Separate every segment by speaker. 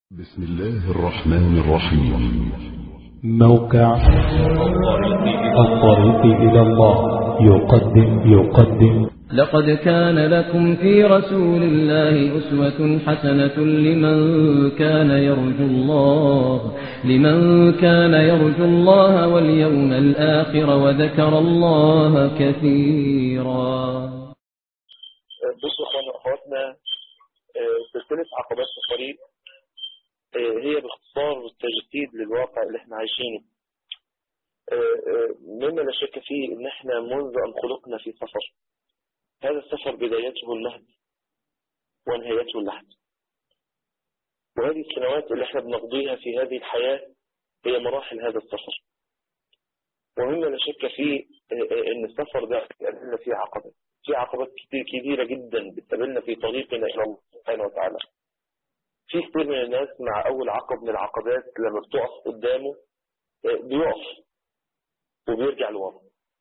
Speaker 1: بسم الله الرحمن الرحيم
Speaker 2: موقع الطريق إلى الله يقدم يقدم
Speaker 3: لقد كان لكم في رسول الله أسوة حسنة لمن كان يرجو الله لمن كان يرجو الله واليوم الآخر وذكر الله كثيرا
Speaker 4: بصوا اخوانا واخواتنا آه، سلسلة عقبات في الطريق آه، هي باختصار تجسيد للواقع اللي احنا عايشينه آه، آه، مما لا شك فيه ان احنا منذ ان خلقنا في سفر هذا السفر بدايته اللهد ونهايته اللحد وهذه السنوات اللي احنا بنقضيها في هذه الحياة هي مراحل هذا السفر ومما لا شك فيه آه، آه، ان السفر ده بيقابلنا فيه عقبات في عقبات كتير كبيرة جدا بتقابلنا في طريقنا إلى الله سبحانه وتعالى في كتير من الناس مع أول عقب من العقبات لما بتقف قدامه آه، بيقف وبيرجع لورا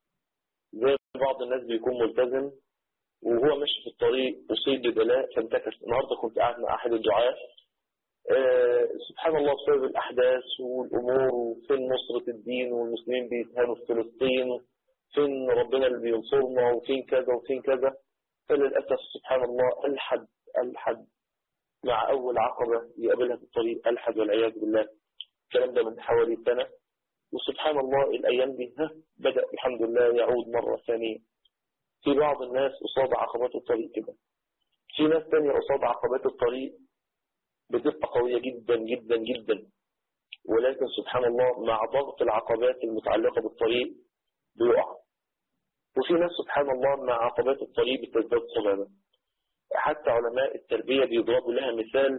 Speaker 4: زي بعض الناس بيكون ملتزم وهو ماشي في الطريق أصيب ببلاء فانتكس النهاردة كنت قاعد مع أحد الدعاة آه، سبحان الله بسبب الأحداث والأمور وفين نصرة الدين والمسلمين بيتهانوا في فلسطين فين ربنا اللي بينصرنا وفين كذا وفين كذا فللأسف سبحان الله ألحد ألحد مع أول عقبة يقابلها في الطريق ألحد والعياذ بالله الكلام ده من حوالي سنة وسبحان الله الأيام دي ها بدأ الحمد لله يعود مرة ثانية في بعض الناس قصاد عقبات الطريق كده في ناس تانية قصاد عقبات الطريق بتبقى قوية جدا جدا جدا ولكن سبحان الله مع ضغط العقبات المتعلقة بالطريق بيقع وفي ناس سبحان الله مع عقبات الطريق بتزداد صلابة حتى علماء التربية بيضربوا لها مثال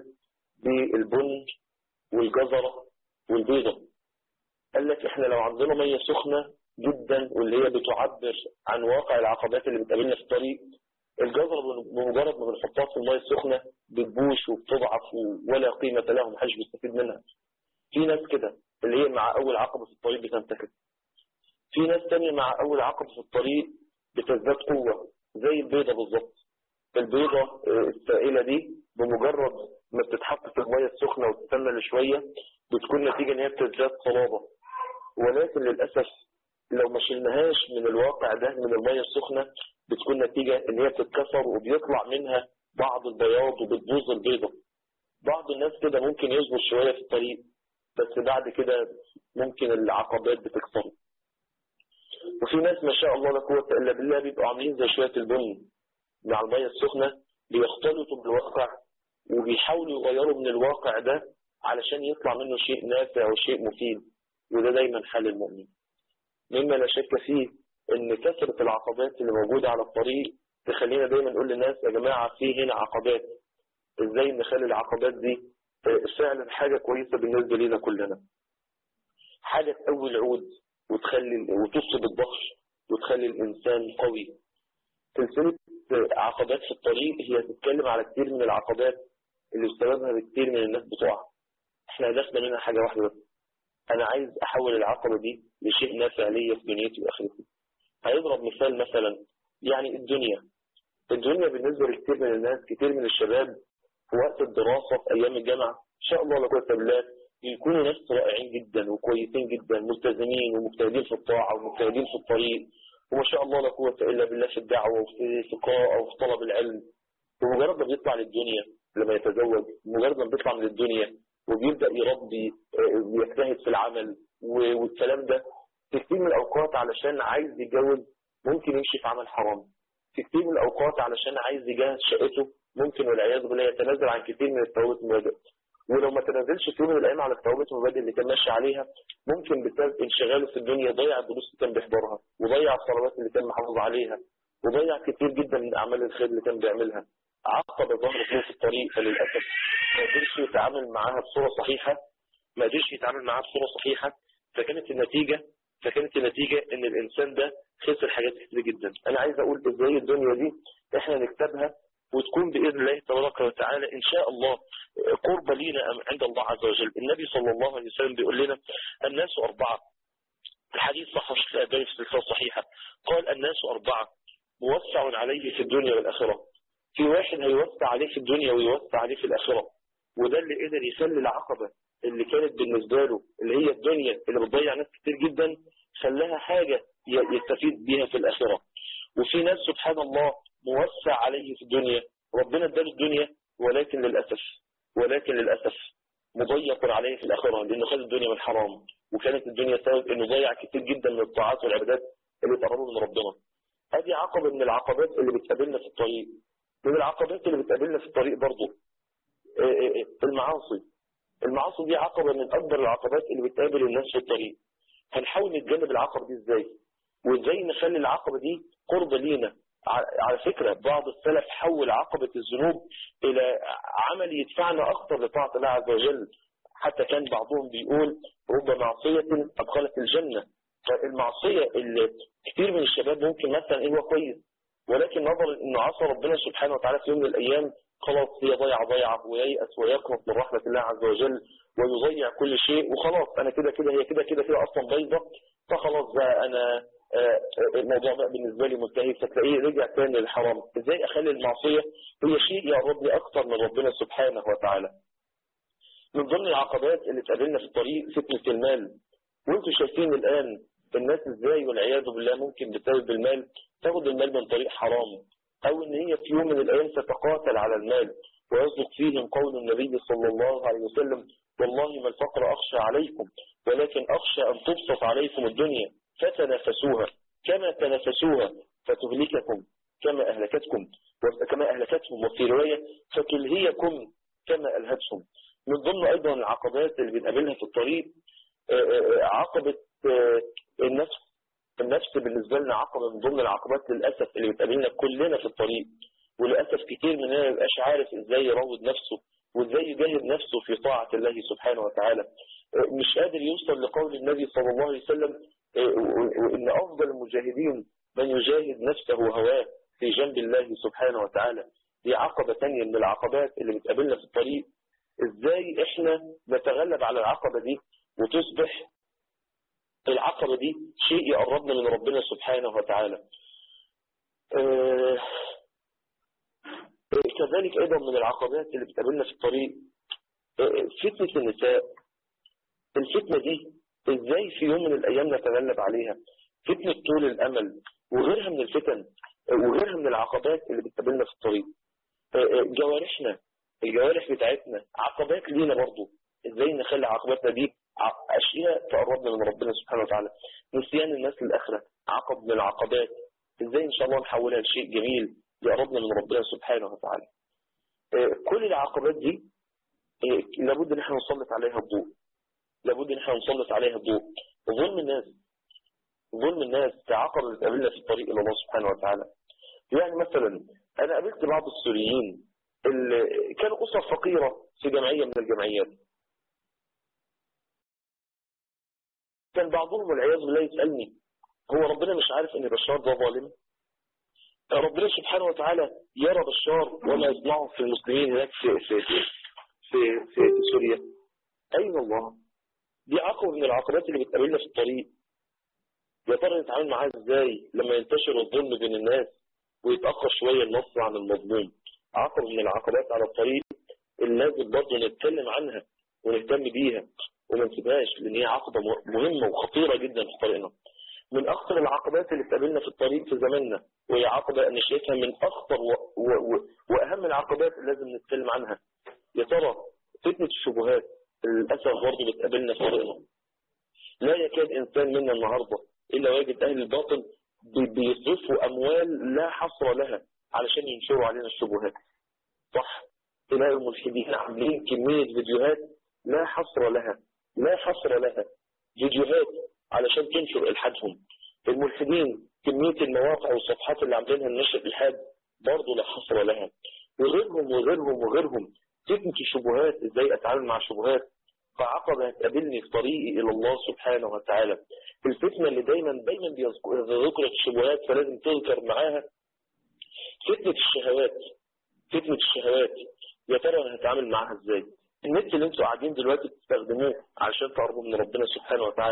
Speaker 4: بالبن والجزرة والبيضة قال لك احنا لو عندنا مية سخنة جدا واللي هي بتعبر عن واقع العقبات اللي بتقابلنا في الطريق الجزرة بمجرد ما بنحطها في المية السخنة بتبوش وبتضعف ولا قيمة لها ومحدش بيستفيد منها في ناس كده اللي هي مع أول عقبة في الطريق بتنتكس في ناس تانية مع أول عقبة في الطريق بتزداد قوة زي البيضة بالظبط البيضة آه، السائلة دي بمجرد ما بتتحط في المية السخنة وتستنى لشوية بتكون نتيجة ان هي بتزداد صلابة ولكن للأسف لو ما شلناهاش من الواقع ده من المية السخنة بتكون نتيجة ان هي بتتكسر وبيطلع منها بعض البياض وبتبوظ البيضة بعض الناس كده ممكن يصبر شوية في الطريق بس بعد كده ممكن العقبات بتكسره وفي ناس ما شاء الله لا قوة إلا بالله بيبقوا عاملين زي شوية البن مع المية السخنة بيختلطوا بالواقع وبيحاولوا يغيروا من الواقع ده علشان يطلع منه شيء نافع وشيء مفيد وده دايما حال المؤمن مما لا شك فيه ان كثرة العقبات اللي موجودة على الطريق تخلينا دايما نقول للناس يا جماعة في هنا عقبات ازاي نخلي العقبات دي آه، فعلا حاجة كويسة بالنسبة لنا كلنا حاجة تقوي العود وتخلي وتصب الضغط وتخلي الإنسان قوي سلسلة عقبات في الطريق هي تتكلم على كتير من العقبات اللي بسببها كتير من الناس بتقع احنا هدفنا منها حاجة واحدة بس انا عايز احول العقبة دي لشيء نافع ليا في دنيتي واخرتي هيضرب مثال مثلا يعني الدنيا الدنيا بالنسبة لكتير من الناس كتير من الشباب في وقت الدراسة في ايام الجامعة ان شاء الله لا قوة الا بالله بيكونوا ناس رائعين جدا وكويسين جدا ملتزمين ومجتهدين في الطاعة ومجتهدين في الطريق وما شاء الله لا قوة إلا بالله في الدعوة وفي في القراءة وفي طلب العلم ومجرد ما بيطلع للدنيا لما يتزوج مجرد ما بيطلع من الدنيا وبيبدأ يربي آه، ويجتهد في العمل و- والكلام ده في كتير من الأوقات علشان عايز يتجوز ممكن يمشي في عمل حرام في كتير من الأوقات علشان عايز يجهز شقته ممكن والعياذ بالله يتنازل عن كتير من الثوابت المبادئ ولو ما تنازلش في يوم من الأيام على الثوابت المبادئ اللي كان ماشي عليها ممكن بسبب انشغاله في الدنيا يضيع الدروس اللي كان بيحضرها وضيع الصلوات اللي كان محافظ عليها وضيع كتير جدا من أعمال الخير اللي كان بيعملها عقب ظهر له في الطريق فللأسف ما قدرش يتعامل معاها بصورة صحيحة ما قدرش يتعامل معاها بصورة صحيحة فكانت النتيجة فكانت النتيجة ان الانسان ده خسر حاجات كتير جدا انا عايز اقول ازاي الدنيا دي احنا نكتبها وتكون باذن الله تبارك وتعالى ان شاء الله قرب لينا عند الله عز وجل النبي صلى الله عليه وسلم بيقول لنا الناس اربعه الحديث صح الشيخ الألباني في السلسله الصحيحه قال الناس اربعه موسع عليه في الدنيا والاخره في واحد هيوسع عليه في الدنيا ويوسع عليه في الاخره وده اللي قدر يخلي العقبة اللي كانت بالنسبة له اللي هي الدنيا اللي بتضيع ناس كتير جدا خلاها حاجة ي- يستفيد بيها في الآخرة وفي ناس سبحان الله موسع عليه في الدنيا ربنا اداله الدنيا ولكن للأسف ولكن للأسف مضيق عليه في الآخرة لأنه خد الدنيا من حرام وكانت الدنيا سبب أنه ضيع كتير جدا من الطاعات والعبادات اللي تقربه من ربنا هذه عقبة من العقبات اللي بتقابلنا في الطريق من العقبات اللي بتقابلنا في الطريق برضه آه، آه، آه، المعاصي المعاصي دي عقبة من أكبر العقبات اللي بتقابل الناس في الطريق هنحاول نتجنب العقبة دي ازاي وازاي نخلي العقبة دي قربة لينا ع- على فكرة بعض السلف حول عقبة الذنوب إلى عمل يدفعنا أكثر لطاعة الله عز وجل حتى كان بعضهم بيقول رب معصية أدخلت الجنة فالمعصية اللي كتير من الشباب ممكن مثلا إيه هو كويس ولكن نظرا إنه عصى ربنا سبحانه وتعالى في يوم من الأيام خلاص هي ضيعة ضيعة وييأس ويقنط من رحمة الله عز وجل ويضيع كل شيء وخلاص أنا كده كده هي كده كده كده أصلا بايظة فخلاص بقى أنا آه، الموضوع بقى بالنسبة لي منتهي فتلاقيه رجع تاني للحرام ازاي اخلي المعصية هي شيء يقربني اكتر من ربنا سبحانه وتعالى من ضمن العقبات اللي تقابلنا في الطريق فتنة المال وانتم شايفين الان الناس ازاي والعياذ بالله ممكن بسبب المال تاخد المال من طريق حرام او ان هي في يوم من الايام تتقاتل على المال ويصدق فيهم قول النبي صلى الله عليه وسلم والله ما الفقر اخشى عليكم ولكن اخشى ان تبسط عليكم الدنيا فتنافسوها كما تنافسوها فتهلككم كما أهلكتكم كما أهلكتهم وفي رواية فتلهيكم كما ألهتهم من ضمن أيضا العقبات اللي بنقابلها في الطريق آه، آه، عقبة آه، النفس النفس بالنسبة لنا عقبة من ضمن العقبات للأسف اللي بتقابلنا كلنا في الطريق وللأسف كتير مننا ما يبقاش عارف ازاي يروض نفسه وازاي يجاهد نفسه في طاعة الله سبحانه وتعالى آه، مش قادر يوصل لقول النبي صلى الله عليه وسلم آه، وإن أفضل المجاهدين من يجاهد نفسه وهواه في جنب الله سبحانه وتعالى دي عقبة تانية من العقبات اللي بتقابلنا في الطريق ازاي احنا نتغلب على العقبة دي وتصبح العقبة دي شيء يقربنا من ربنا سبحانه وتعالى آه، آه، كذلك ايضا من العقبات اللي بتقابلنا في الطريق آه، فتنة النساء الفتنة دي ازاي في يوم من الايام نتغلب عليها فتنة طول الامل وغيرها من الفتن وغيرها من العقبات اللي بتقابلنا في الطريق جوارحنا الجوارح بتاعتنا عقبات لينا برضو ازاي نخلي عقباتنا دي ع- اشياء تقربنا من ربنا سبحانه وتعالى نسيان الناس للاخره عقب من العقبات ازاي ان شاء الله نحولها لشيء جميل يقربنا من ربنا سبحانه وتعالى آه، كل العقبات دي آه، لابد ان احنا نسلط عليها الضوء لابد ان احنا نسلط عليها الضوء ظلم الناس ظلم الناس كعقبة بتقابلنا في الطريق إلى الله سبحانه وتعالى يعني مثلا أنا قابلت بعض السوريين اللي كانوا أسر فقيرة في جمعية من الجمعيات كان بعضهم والعياذ بالله يسألني هو ربنا مش عارف ان بشار ده ظالم ربنا سبحانه وتعالى يرى بشار وما يصنعه في المسلمين هناك في في في في, في, في سوريا أين الله دي عقبة من العقبات اللي بتقابلنا في الطريق يا ترى نتعامل معاها ازاي لما ينتشر الظلم بين الناس ويتأخر شوية النصر عن المظلوم عقبة من العقبات على الطريق اللي لازم برضه نتكلم عنها ونهتم بيها وما نسيبهاش لان هي عقبة مهمة وخطيرة جدا في طريقنا من اخطر العقبات اللي بتقابلنا في الطريق في زماننا وهي عقبة انا شايفها من اخطر و... و... و... واهم العقبات اللي لازم نتكلم عنها يا ترى فتنة الشبهات للأسف برضه بتقابلنا في طريقنا لا يكاد إنسان منا النهاردة إلا ويجد أهل الباطل بي- بيصرفوا أموال لا حصر لها علشان ينشروا علينا الشبهات صح تلاقي الملحدين عاملين كمية فيديوهات لا حصر لها لا حصر لها فيديوهات علشان تنشر إلحادهم الملحدين كمية المواقع والصفحات اللي عاملينها لنشر الإلحاد برضه لا حصر لها وغيرهم وغيرهم وغيرهم فتنة الشبهات ازاي اتعامل مع الشبهات فعقبة هتقابلني في طريقي الى الله سبحانه وتعالى الفتنة اللي دايما دايما بيذكر ذكرت الشبهات فلازم تذكر معاها فتنة الشهوات فتنة الشهوات يا ترى انا هتعامل معاها ازاي النت اللي انتوا قاعدين دلوقتي بتستخدموه علشان تقربوا من ربنا سبحانه وتعالى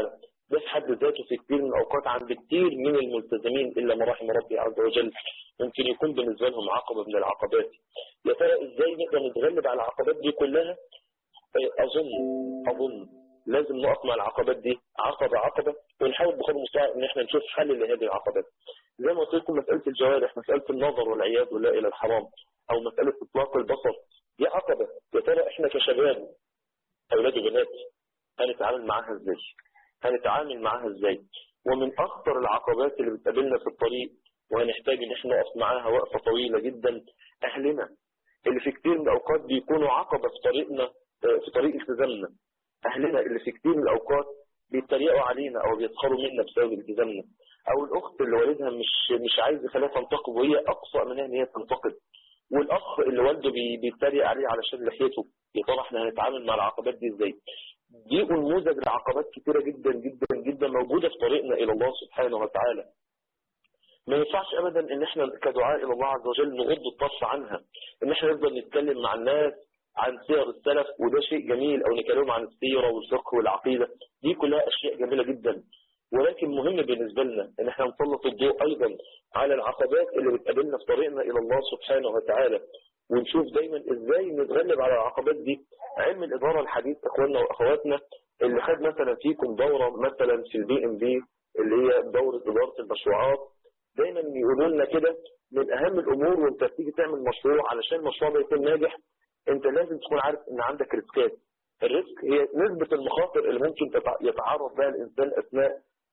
Speaker 4: ده في حد ذاته في كتير من الأوقات عند كتير من الملتزمين إلا ما رحم ربي عز وجل ممكن يكون بالنسبة لهم عقبة من العقبات يا ترى إزاي نقدر نتغلب على العقبات دي كلها أظن أظن لازم نقف مع العقبات دي عقبة عقبة ونحاول بقدر المستطاع ان احنا نشوف حل لهذه العقبات زي ما قلت لكم مسألة الجوارح مسألة النظر والعياذ بالله إلى الحرام أو مسألة إطلاق البصر دي عقبة يا ترى احنا كشباب أولاد وبنات هنتعامل معاها ازاي هنتعامل معاها ازاي ومن أخطر العقبات اللي بتقابلنا في الطريق وهنحتاج ان احنا نقف معاها وقفة طويلة جدا أهلنا اللي في كتير من الأوقات بيكونوا عقبة في طريقنا في طريق التزامنا أهلنا اللي في كتير من الأوقات بيتريقوا علينا أو بيسخروا منا بسبب التزامنا أو الأخت اللي والدها مش مش عايز يخليها تنتقد وهي أقصى منها إن هي تنتقد والأخ اللي والده بي بيتريق عليه علشان لحيته يا ترى احنا هنتعامل مع العقبات دي ازاي؟ دي نموذج لعقبات كتيرة جدا جدا جدا موجودة في طريقنا إلى الله سبحانه وتعالى ما ينفعش ابدا ان احنا كدعاء الى الله عز وجل نغض الطرف عنها ان احنا نفضل نتكلم مع الناس عن سير السلف وده شيء جميل او نكلمهم عن السيرة والفقه والعقيدة دي كلها اشياء جميلة جدا ولكن مهم بالنسبة لنا ان احنا نسلط الضوء ايضا على العقبات اللي بتقابلنا في طريقنا الى الله سبحانه وتعالى ونشوف دايما ازاي نتغلب على العقبات دي علم الادارة الحديث اخواننا واخواتنا اللي خد مثلا فيكم دورة مثلا في البي ام بي اللي هي دورة ادارة المشروعات دايما يقولوا لنا كده من اهم الامور وانت بتيجي تعمل مشروع علشان المشروع ده يكون ناجح انت لازم تكون عارف ان عندك ريسكات الريسك هي نسبة المخاطر اللي ممكن يتعرض بها الانسان اثناء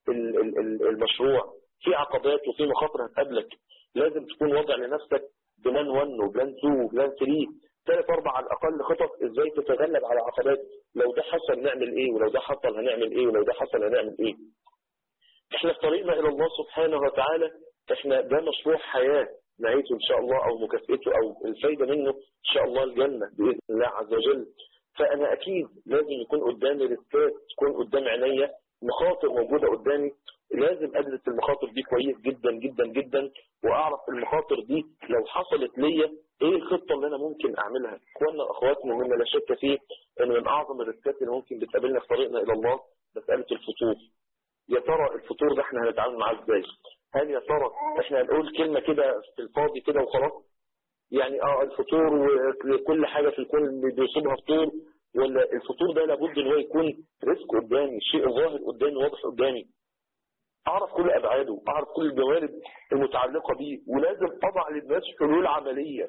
Speaker 4: المشروع في عقبات وفي مخاطر هتقابلك لازم تكون وضع لنفسك بلان 1 وبلان 2 وبلان 3 ثلاث اربع على الاقل خطط ازاي تتغلب على عقبات لو ده حصل نعمل ايه ولو ده حصل هنعمل ايه ولو ده حصل هنعمل ايه احنا في طريقنا الى الله سبحانه وتعالى احنا ده مشروع حياة نهايته ان شاء الله او مكافئته او الفايدة منه ان شاء الله الجنة باذن الله عز وجل فانا اكيد لازم يكون قدامي ريسكات تكون قدام عينيا مخاطر موجودة قدامي لازم ادرس المخاطر دي كويس جدا جدا جدا واعرف المخاطر دي لو حصلت ليا ايه الخطة اللي انا ممكن اعملها اخواننا واخواتنا مما لا شك فيه ان من اعظم الريسكات اللي ممكن بتقابلنا في طريقنا الى الله مسألة الفطور يا ترى الفطور ده احنا هنتعامل معاه ازاي هل يا ترى احنا هنقول كلمة كده في الفاضي كده وخلاص يعني اه الفطور وكل حاجة في الكون بيصيبها فطور ولا الفطور ده لابد ان هو يكون رزق قدامي شيء ظاهر قدامي واضح قدامي اعرف كل ابعاده اعرف كل الجوانب المتعلقة بيه ولازم اضع للناس حلول عملية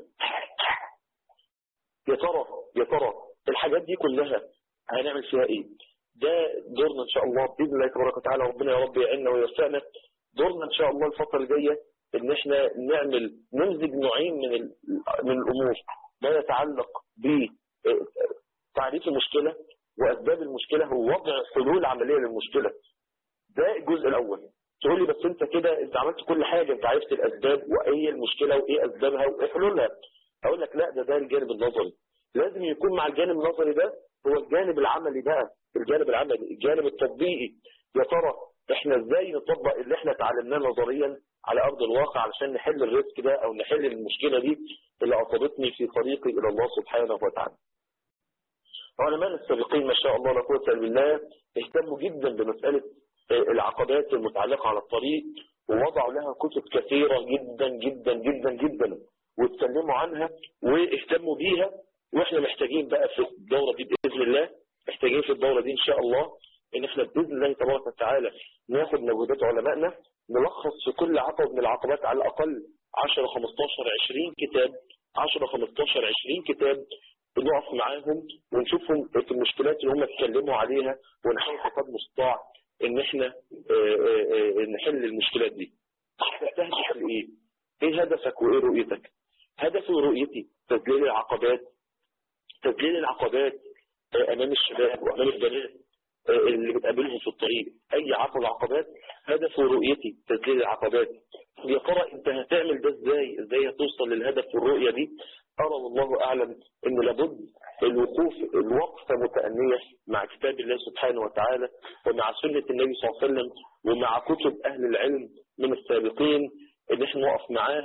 Speaker 4: يا ترى يا ترى الحاجات دي كلها هنعمل فيها ايه ده دورنا ان شاء الله باذن الله تبارك وتعالى ربنا يا رب يعيننا ويوفقنا دورنا ان شاء الله الفترة الجاية ان احنا نعمل نمزج نوعين من من الامور ما يتعلق بتعريف المشكلة واسباب المشكلة هو وضع حلول عملية للمشكلة ده الجزء الاول تقول لي بس انت كده انت عملت كل حاجة انت عرفت الاسباب وايه المشكلة وايه اسبابها وايه حلولها اقول لك لا ده ده الجانب النظري لازم يكون مع الجانب النظري ده هو الجانب العملي بقى الجانب العملي الجانب التطبيقي يا ترى احنا ازاي نطبق اللي احنا اتعلمناه نظريا على ارض الواقع علشان نحل الريسك ده او نحل المشكلة دي اللي عصبتني في طريقي الى الله سبحانه وتعالى علماء السابقين ما شاء الله لا قوه الا بالله اهتموا جدا بمسألة العقبات المتعلقة على الطريق ووضعوا لها كتب كثيرة جدا جدا جدا جدا واتكلموا عنها واهتموا بيها واحنا محتاجين بقى في الدورة دي بإذن الله محتاجين في الدورة دي ان شاء الله ان احنا بإذن الله تبارك وتعالى ناخد مجهودات علمائنا نلخص في كل عقبة من العقبات على الأقل 10 15 20 كتاب 10 15 20 كتاب نقف معاهم ونشوفهم في المشكلات اللي هم اتكلموا عليها ونحاول بقدر المستطاع ان احنا اه اه اه نحل المشكلات دي تهدف لايه ايه هدفك وايه رؤيتك هدفي ورؤيتي تذليل العقبات تذليل العقبات امام الشباب وامام البنات اللي بتقابلهم في الطريق اي عقبة عقبات هدف ورؤيتي تذليل العقبات يا ترى انت هتعمل ده ازاي ازاي هتوصل للهدف والرؤية دي ارى والله اعلم ان لابد الوقوف الوقفة متأنية مع كتاب الله سبحانه وتعالى ومع سنة النبي صلى الله عليه وسلم ومع كتب اهل العلم من السابقين ان احنا نقف معاها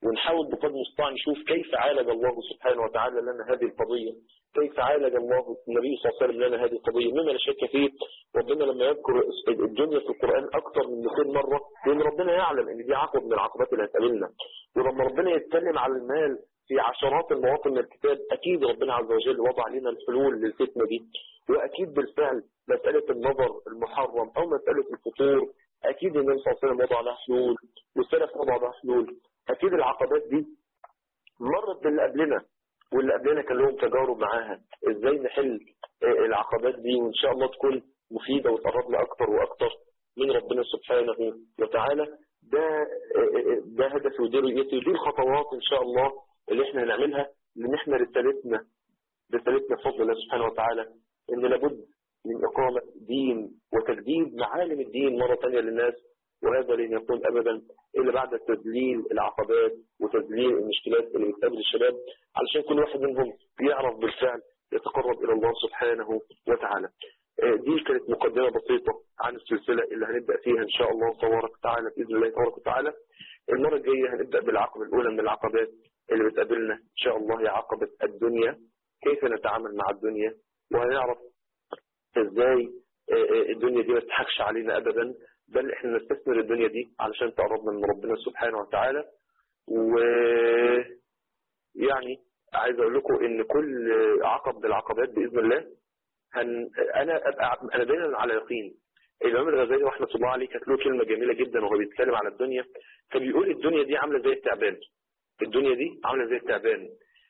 Speaker 4: ونحاول بقدر المستطاع نشوف كيف عالج الله سبحانه وتعالى لنا هذه القضية كيف عالج الله النبي صلى الله عليه وسلم لنا هذه القضية مما لا شك فيه ربنا لما يذكر الدنيا في القرآن أكثر من 200 مرة لأن ربنا يعلم أن دي عقب من العقبات اللي هتقابلنا ولما ربنا يتكلم على المال في عشرات المواطن من الكتاب أكيد ربنا عز وجل وضع لنا الحلول للفتنة دي وأكيد بالفعل مسألة النظر المحرم أو مسألة الفطور أكيد النبي صلى الله عليه وسلم وضع لها حلول والسلف وضع لها حلول أكيد العقبات دي مرت باللي قبلنا واللي قبلنا كان لهم تجارب معاها ازاي نحل العقبات دي وان شاء الله تكون مفيدة وتقربنا اكتر واكتر من ربنا سبحانه وتعالى ده ده هدف ودي رؤيتي ودي الخطوات ان شاء الله اللي احنا هنعملها لان احنا رسالتنا رسالتنا بفضل الله سبحانه وتعالى ان لابد من اقامة دين وتجديد معالم الدين مرة ثانيه للناس وهذا لن يكون ابدا الا بعد تذليل العقبات وتذليل المشكلات اللي بتقابل الشباب علشان كل واحد منهم يعرف بالفعل يتقرب الى الله سبحانه وتعالى دي كانت مقدمة بسيطة عن السلسلة اللي هنبدأ فيها ان شاء الله تبارك وتعالى بإذن الله تبارك وتعالى المرة الجاية هنبدأ بالعقبة الأولى من العقبات اللي بتقابلنا ان شاء الله هي عقبة الدنيا كيف نتعامل مع الدنيا وهنعرف ازاي الدنيا دي ما تضحكش علينا ابدا بل احنا نستثمر الدنيا دي علشان تقربنا من ربنا سبحانه وتعالى و يعني عايز اقول لكم ان كل عقب من العقبات باذن الله هن... انا أبقى... انا دايما على يقين الامام الغزالي رحمه الله عليه كانت له كلمه جميله جدا وهو بيتكلم عن الدنيا كان بيقول الدنيا دي عامله زي التعبان الدنيا دي عامله زي التعبان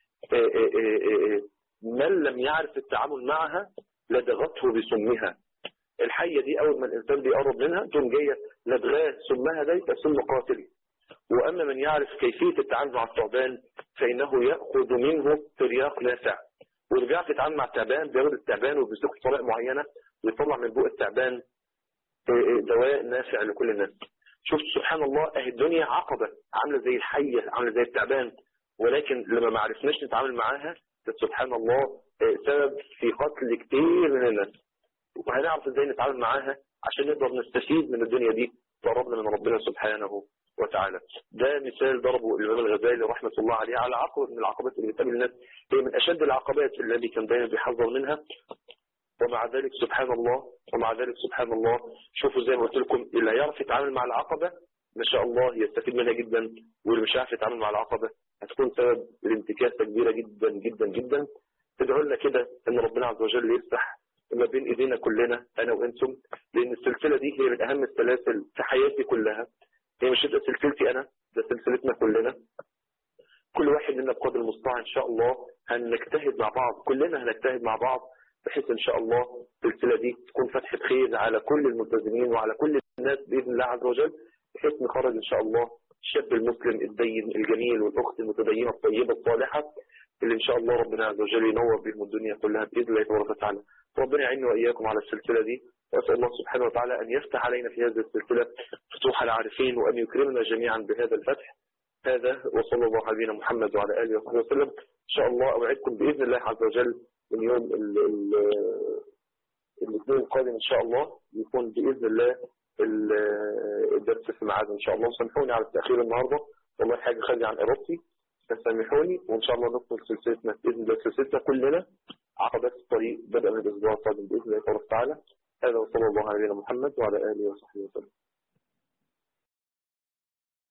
Speaker 4: من لم يعرف التعامل معها لدغته بسمها الحية دي أول ما الإنسان بيقرب منها تقوم جاية لدغاه سمها ده يبقى سم قاتل وأما من يعرف كيفية التعامل مع الثعبان فإنه يأخذ منه ترياق نافع واللي بيعرف يتعامل مع التعبان بياخد التعبان وبيسلكه بطريقة معينة ويطلع من بوق التعبان دواء نافع لكل الناس شفت سبحان الله اهي الدنيا عقبة عاملة زي الحية عاملة زي التعبان ولكن لما ما عرفناش نتعامل معاها سبحان الله سبب في قتل كتير من الناس وهنعرف ازاي نتعامل معاها عشان نقدر نستفيد من الدنيا دي تقربنا من ربنا سبحانه وتعالى ده مثال ضربه الإمام الغزالي رحمة الله عليه على عقبة من العقبات اللي بتقابل الناس هي من أشد العقبات التي كان دايما بيحذر منها ومع ذلك سبحان الله ومع ذلك سبحان الله شوفوا زي ما قلت لكم اللي هيعرف يتعامل مع العقبة ما شاء الله يستفيد منها جدا واللي مش عارف يتعامل مع العقبة هتكون سبب الانتكاسة كبيرة جدا جدا جدا ادعوا لنا كده ان ربنا عز وجل يفتح ما بين ايدينا كلنا انا وانتم لان السلسلة دي هي من اهم السلاسل في حياتي كلها هي مش هتبقى سلسلتي انا ده سلسلتنا كلنا كل واحد منا بقدر المستطاع ان شاء الله هنجتهد مع بعض كلنا هنجتهد مع بعض بحيث ان شاء الله السلسلة دي تكون فتحة خير على كل الملتزمين وعلى كل الناس باذن الله عز وجل بحيث نخرج ان شاء الله الشاب المسلم الدين الجميل والاخت المتدينة الطيبة الصالحة اللي ان شاء الله ربنا عز وجل ينور بهم الدنيا كلها باذن الله تبارك وتعالى ربنا يعيننا واياكم على السلسلة دي واسال الله سبحانه وتعالى ان يفتح علينا في هذه السلسلة فتوح العارفين وان يكرمنا جميعا بهذا الفتح هذا وصلى الله على نبينا محمد وعلى اله وصحبه وسلم ان شاء الله اوعدكم باذن الله عز وجل من يوم الاثنين القادم ان شاء الله يكون باذن الله الدرس في ميعاد ان شاء الله وسامحوني على التاخير النهارده والله حاجه خارجه عن ارادتي فسامحوني وان شاء الله نكمل سلسلتنا باذن الله سلسلتنا كلنا عقبات الطريق بدأ من الاسبوع القادم باذن الله تبارك وتعالى هذا وصلى الله على نبينا محمد وعلى اله وصحبه وسلم